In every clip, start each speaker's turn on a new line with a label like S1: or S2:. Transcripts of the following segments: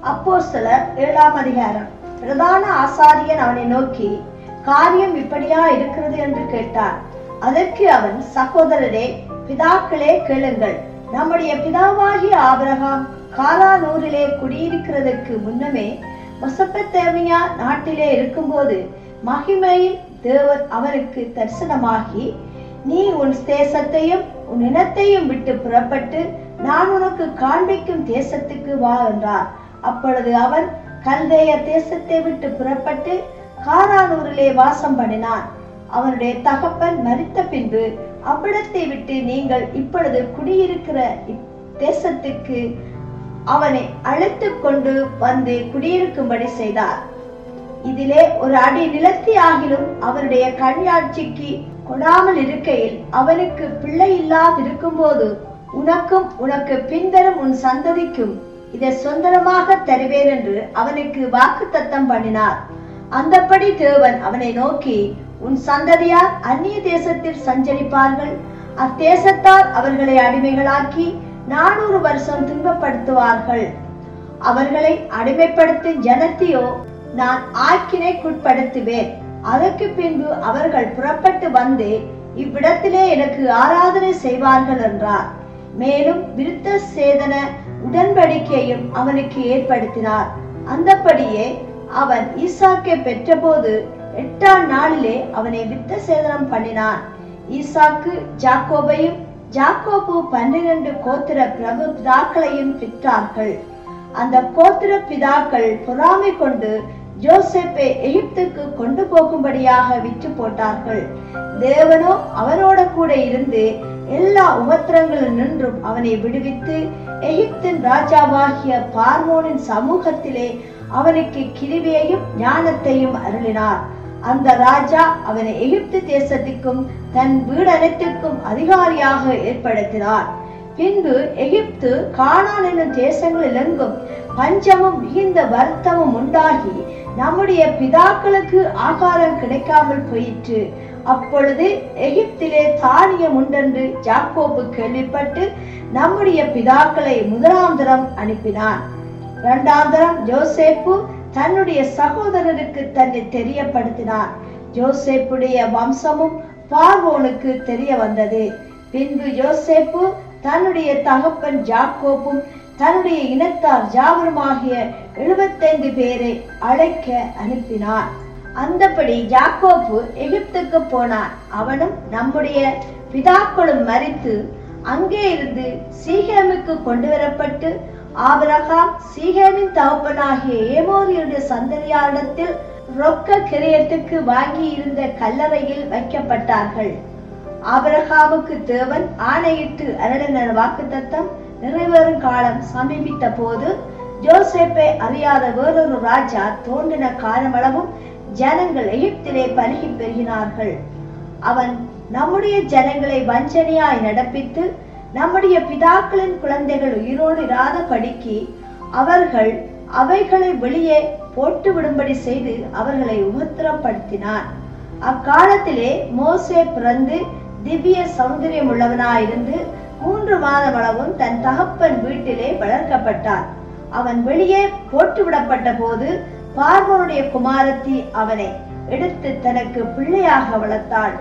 S1: அப்போஸ்தலர் ஏழாம் அதிகாரம் பிரதான ஆசாரியன் அவனை நோக்கி காரியம் இப்படியா இருக்கிறது என்று கேட்டான் அதற்கு அவன் சகோதரரே பிதாக்களே கேளுங்கள் நம்முடைய பிதாவாகிய ஆபிரகாம் காலானூரிலே குடியிருக்கிறதற்கு முன்னமே மொசப்பத்தேமியா நாட்டிலே இருக்கும்போது மகிமையில் தேவன் அவனுக்கு தரிசனமாகி நீ உன் தேசத்தையும் உன் இனத்தையும் விட்டு புறப்பட்டு நான் உனக்கு காண்பிக்கும் தேசத்துக்கு வா என்றார் அப்பொழுது அவன் கல்தேய தேசத்தை விட்டு புறப்பட்டு காரானூரிலே வாசம் பண்ணினான் அவனுடைய தகப்பன் மரித்த பின்பு அவ்விடத்தை விட்டு நீங்கள் இப்பொழுது குடியிருக்கிற தேசத்துக்கு அவனை அழைத்து கொண்டு வந்து குடியிருக்கும்படி செய்தார் இதிலே ஒரு அடி நிலத்தி ஆகிலும் அவருடைய கண்யாட்சிக்கு கொடாமல் இருக்கையில் அவனுக்கு பிள்ளை இல்லாதிருக்கும் போது உனக்கும் உனக்கு பின்வரும் உன் சந்ததிக்கும் இதை சொந்தரமாக தருவேன் என்று அவனுக்கு வாக்கு தத்தம் பண்ணினார் அந்தப்படி தேவன் அவனை நோக்கி உன் சந்ததியார் அந்நிய தேசத்தில் சஞ்சரிப்பார்கள் அத்தேசத்தார் அவர்களை அடிமைகளாக்கி நானூறு வருஷம் துன்பப்படுத்துவார்கள் அவர்களை அடிமைப்படுத்தும் ஜனத்தையோ நான் ஆக்கினைக்குட்படுத்துவேன் அதற்கு பின்பு அவர்கள் புறப்பட்டு வந்து இவ்விடத்திலே எனக்கு ஆராதனை செய்வார்கள் என்றார் மேலும் விருத்த சேதன உடன்படிக்கையும் அவனுக்கு ஏற்படுத்தினார் அந்தபடியே அவன் ஈசாக்கை பெற்றபோது எட்டாம் நாளிலே அவனை வித்த சேதனம் பண்ணினான் ஈசாக்கு ஜாக்கோபையும் ஜாக்கோபு பன்னிரண்டு கோத்திர பிரபு பிதாக்களையும் பெற்றார்கள் அந்த கோத்திர பிதாக்கள் பொறாமை கொண்டு ஜோசப்பை எகிப்துக்கு கொண்டு போகும்படியாக விற்று போட்டார்கள் தேவனோ அவனோட கூட இருந்து எல்லா உபத்திரங்களில் நின்றும் அவனை விடுவித்து எகிப்தின் ராஜாவாகிய பார்வோனின் சமூகத்திலே அவனுக்கு கிருவியையும் ஞானத்தையும் அருளினார் அந்த ராஜா அவனை எகிப்து தேசத்துக்கும் தன் வீடனைத்துக்கும் அதிகாரியாக ஏற்படுத்தினார் பின்பு எகிப்து கானான் என்னும் தேசங்களில் எங்கும் பஞ்சமும் மிகுந்த வருத்தமும் உண்டாகி நம்முடைய பிதாக்களுக்கு ஆகாரம் கிடைக்காமல் போயிற்று அப்பொழுது எகிப்திலே தானியம் உண்டென்று ஜாக்கோபு கேள்விப்பட்டு நம்முடைய பிதாக்களை முதலாம் தரம் அனுப்பினான் இரண்டாம் தரம் ஜோசேப்பு தன்னுடைய சகோதரருக்கு தன்னை தெரியப்படுத்தினார் ஜோசேப்புடைய வம்சமும் பார்வோனுக்கு தெரிய வந்தது பின்பு யோசேப்பு தன்னுடைய தகப்பன் ஜாக்கோப்பும் தன்னுடைய இனத்தார் ஜாவருமாகிய எழுபத்தைந்து பேரை அழைக்க அனுப்பினார் அந்தபடி ஜாக்கோப்பு எகிப்துக்கு போனான் அவனும் நம்முடைய பிதாக்களும் மறித்து அங்கே இருந்து சீகேமுக்கு கொண்டு வரப்பட்டு ஆபிரகாம் சீகேமின் தகப்பனாகிய ஏமோரியுடைய சந்ததியாரிடத்தில் ரொக்க கிரியத்துக்கு வாங்கி இருந்த கல்லறையில் வைக்கப்பட்டார்கள் ஆபிரகாமுக்கு தேவன் ஆணையிட்டு அருளின வாக்குத்தத்தம் நிறைவேறும் காலம் சமீபித்த போது ஜோசேப்பை அறியாத வேறொரு ராஜா தோன்றின காலமளவும் ஜனங்கள் எகிப்திலே பருகி பெருகினார்கள் அவன் நம்முடைய ஜனங்களை வஞ்சனையாய் நடப்பித்து நம்முடைய பிதாக்களின் குழந்தைகள் உயிரோடு இராத படிக்கு அவர்கள் அவைகளை வெளியே போட்டு விடும்படி செய்து அவர்களை உபத்திரப்படுத்தினான் அக்காலத்திலே மோசே பிறந்து திவ்ய சௌந்தரியம் உள்ளவனாயிருந்து மூன்று மாதம் அளவும் தன் தகப்பன் வீட்டிலே வளர்க்கப்பட்டான் அவன் வெளியே போட்டுவிடப்பட்ட போது பார்வனுடைய குமாரத்தி அவனை எடுத்து தனக்கு பிள்ளையாக வளர்த்தாள்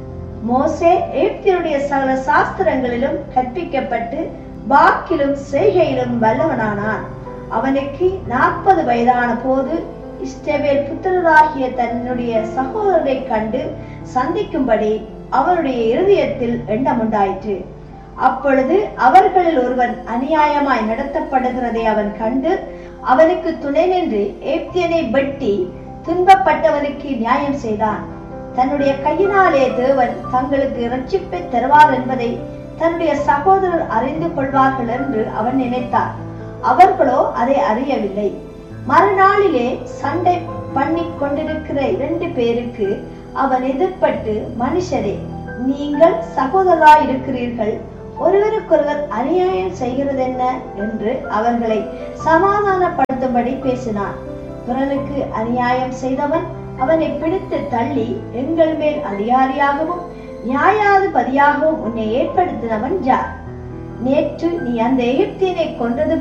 S1: மோசே எகிப்தியருடைய சகல சாஸ்திரங்களிலும் கற்பிக்கப்பட்டு வாக்கிலும் செய்கையிலும் வல்லவனானான் அவனுக்கு நாற்பது வயதான போது இஸ்டவேல் புத்திரராகிய தன்னுடைய சகோதரரை கண்டு சந்திக்கும்படி அவருடைய இருதயத்தில் எண்ணம் உண்டாயிற்று அப்பொழுது அவர்களில் ஒருவன் அநியாயமாய் நடத்தப்படுகிறதை அவன் கண்டு அவனுக்கு துணை நின்று ஏப்தியனை வெட்டி துன்பப்பட்டவனுக்கு நியாயம் செய்தான் தன்னுடைய கையினாலே தேவன் தங்களுக்கு இரட்சிப்பை தருவார் என்பதை தன்னுடைய சகோதரர் அறிந்து கொள்வார்கள் என்று அவன் நினைத்தார் அவர்களோ அதை அறியவில்லை மறுநாளிலே சண்டை பண்ணி கொண்டிருக்கிற இரண்டு பேருக்கு அவன் எதிர்பட்டு மனுஷரே நீங்கள் சகோதரராய் இருக்கிறீர்கள் ஒருவருக்கொருவர் அநியாயம் செய்கிறது என்ன என்று அவர்களை சமாதானப்படுத்தும்படி பேசினான் பிறனுக்கு அநியாயம் செய்தவன் அவனை பிடித்து தள்ளி எங்கள் மேல் அதிகாரியாகவும் நியாயாதிபதியாகவும் உன்னை ஏற்படுத்தினவன் யார் நேற்று நீ அந்த எகிப்தியனை கொன்றது